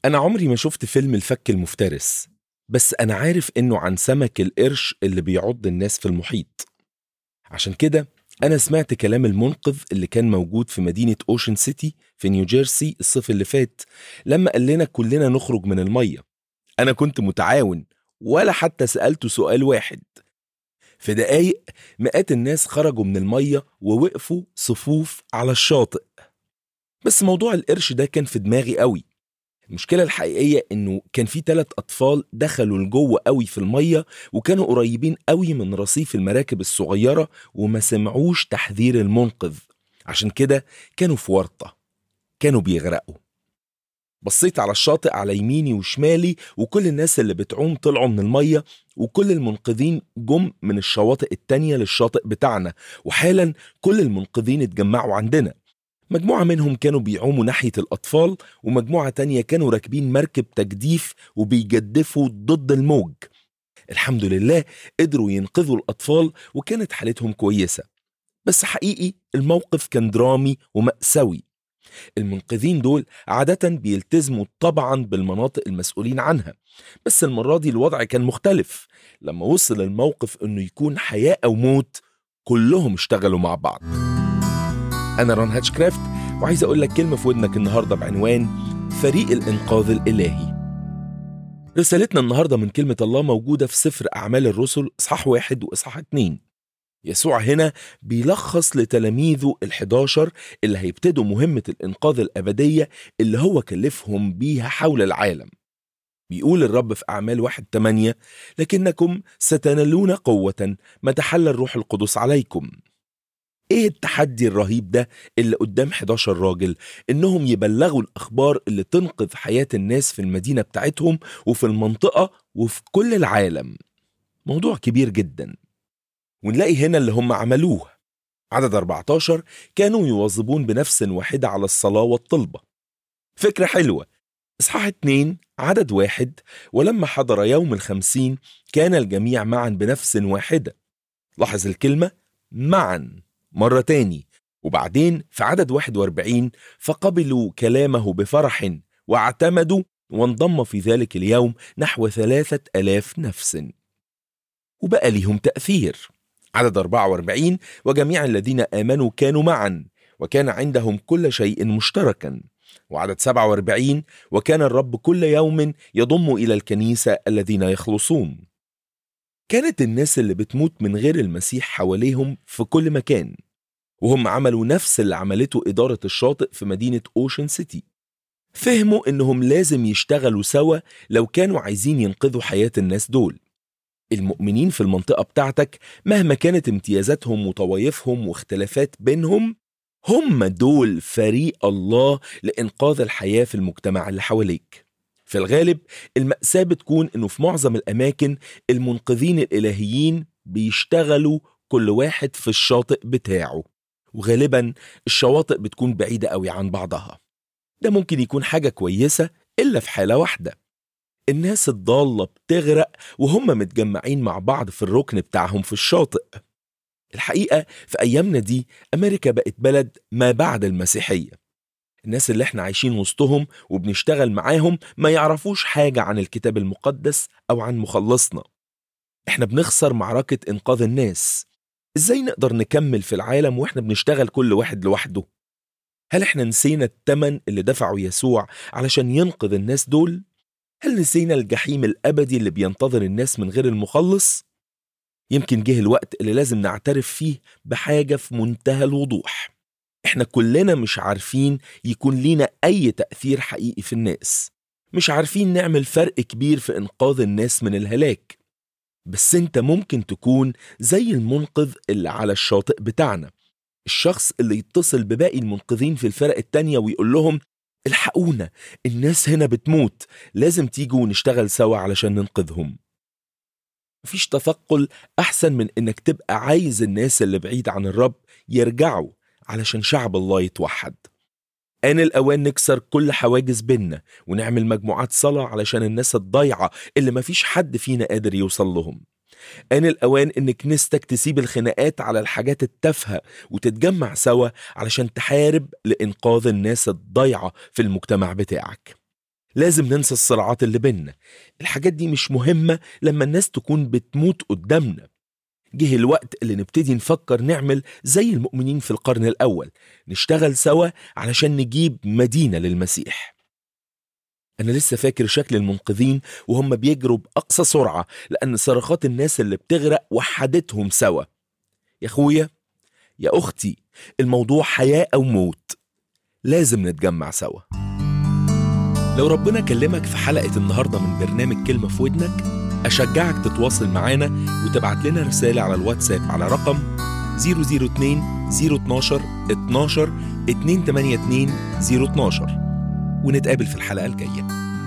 أنا عمري ما شفت فيلم الفك المفترس بس أنا عارف إنه عن سمك القرش اللي بيعض الناس في المحيط عشان كده أنا سمعت كلام المنقذ اللي كان موجود في مدينة أوشن سيتي في نيوجيرسي الصيف اللي فات لما قال لنا كلنا نخرج من المية أنا كنت متعاون ولا حتى سألته سؤال واحد في دقايق مئات الناس خرجوا من المية ووقفوا صفوف على الشاطئ بس موضوع القرش ده كان في دماغي قوي المشكلة الحقيقية إنه كان في ثلاث أطفال دخلوا لجوه قوي في المية وكانوا قريبين قوي من رصيف المراكب الصغيرة وما سمعوش تحذير المنقذ عشان كده كانوا في ورطة كانوا بيغرقوا بصيت على الشاطئ على يميني وشمالي وكل الناس اللي بتعوم طلعوا من المية وكل المنقذين جم من الشواطئ التانية للشاطئ بتاعنا وحالا كل المنقذين اتجمعوا عندنا مجموعة منهم كانوا بيعوموا ناحية الأطفال ومجموعة تانية كانوا راكبين مركب تجديف وبيجدفوا ضد الموج الحمد لله قدروا ينقذوا الأطفال وكانت حالتهم كويسة بس حقيقي الموقف كان درامي ومأساوي المنقذين دول عادة بيلتزموا طبعا بالمناطق المسؤولين عنها بس المرة دي الوضع كان مختلف لما وصل الموقف انه يكون حياة او موت كلهم اشتغلوا مع بعض أنا ران هاتشكرافت وعايز أقول لك كلمة في ودنك النهاردة بعنوان فريق الإنقاذ الإلهي رسالتنا النهاردة من كلمة الله موجودة في سفر أعمال الرسل إصحاح واحد وإصحاح اتنين يسوع هنا بيلخص لتلاميذه الحداشر اللي هيبتدوا مهمة الإنقاذ الأبدية اللي هو كلفهم بيها حول العالم بيقول الرب في أعمال واحد تمانية لكنكم ستنالون قوة ما تحل الروح القدس عليكم ايه التحدي الرهيب ده اللي قدام 11 راجل انهم يبلغوا الاخبار اللي تنقذ حياة الناس في المدينة بتاعتهم وفي المنطقة وفي كل العالم موضوع كبير جدا ونلاقي هنا اللي هم عملوه عدد 14 كانوا يواظبون بنفس واحدة على الصلاة والطلبة فكرة حلوة إصحاح 2 عدد واحد ولما حضر يوم الخمسين كان الجميع معا بنفس واحدة لاحظ الكلمة معا مرة تاني وبعدين في عدد 41 فقبلوا كلامه بفرح واعتمدوا وانضم في ذلك اليوم نحو ثلاثة ألاف نفس وبقى ليهم تأثير عدد 44 وجميع الذين آمنوا كانوا معا وكان عندهم كل شيء مشتركا وعدد 47 وكان الرب كل يوم يضم إلى الكنيسة الذين يخلصون كانت الناس اللي بتموت من غير المسيح حواليهم في كل مكان وهم عملوا نفس اللي عملته إدارة الشاطئ في مدينة أوشن سيتي فهموا إنهم لازم يشتغلوا سوا لو كانوا عايزين ينقذوا حياة الناس دول المؤمنين في المنطقة بتاعتك مهما كانت امتيازاتهم وطوايفهم واختلافات بينهم هم دول فريق الله لإنقاذ الحياة في المجتمع اللي حواليك في الغالب المأساة بتكون إنه في معظم الأماكن المنقذين الإلهيين بيشتغلوا كل واحد في الشاطئ بتاعه وغالبا الشواطئ بتكون بعيدة قوي عن بعضها ده ممكن يكون حاجة كويسة إلا في حالة واحدة الناس الضالة بتغرق وهم متجمعين مع بعض في الركن بتاعهم في الشاطئ الحقيقة في أيامنا دي أمريكا بقت بلد ما بعد المسيحية الناس اللي احنا عايشين وسطهم وبنشتغل معاهم ما يعرفوش حاجة عن الكتاب المقدس أو عن مخلصنا احنا بنخسر معركة إنقاذ الناس ازاي نقدر نكمل في العالم واحنا بنشتغل كل واحد لوحده هل احنا نسينا التمن اللي دفعه يسوع علشان ينقذ الناس دول هل نسينا الجحيم الابدي اللي بينتظر الناس من غير المخلص يمكن جه الوقت اللي لازم نعترف فيه بحاجه في منتهى الوضوح احنا كلنا مش عارفين يكون لينا اي تاثير حقيقي في الناس مش عارفين نعمل فرق كبير في انقاذ الناس من الهلاك بس انت ممكن تكون زي المنقذ اللي على الشاطئ بتاعنا الشخص اللي يتصل بباقي المنقذين في الفرق التانية ويقول لهم الحقونا الناس هنا بتموت لازم تيجوا ونشتغل سوا علشان ننقذهم مفيش تثقل أحسن من إنك تبقى عايز الناس اللي بعيد عن الرب يرجعوا علشان شعب الله يتوحد آن الأوان نكسر كل حواجز بينا ونعمل مجموعات صلاة علشان الناس الضايعة اللي مفيش حد فينا قادر يوصل لهم آن الأوان إن كنيستك تسيب الخناقات على الحاجات التافهة وتتجمع سوا علشان تحارب لإنقاذ الناس الضايعة في المجتمع بتاعك لازم ننسى الصراعات اللي بينا الحاجات دي مش مهمة لما الناس تكون بتموت قدامنا جه الوقت اللي نبتدي نفكر نعمل زي المؤمنين في القرن الأول نشتغل سوا علشان نجيب مدينة للمسيح أنا لسه فاكر شكل المنقذين وهم بيجروا بأقصى سرعة لأن صرخات الناس اللي بتغرق وحدتهم سوا يا أخويا يا أختي الموضوع حياة أو موت لازم نتجمع سوا لو ربنا كلمك في حلقة النهاردة من برنامج كلمة في ودنك أشجعك تتواصل معانا وتبعت لنا رسالة على الواتساب على رقم 002 012 12 282 012 ونتقابل في الحلقة الجاية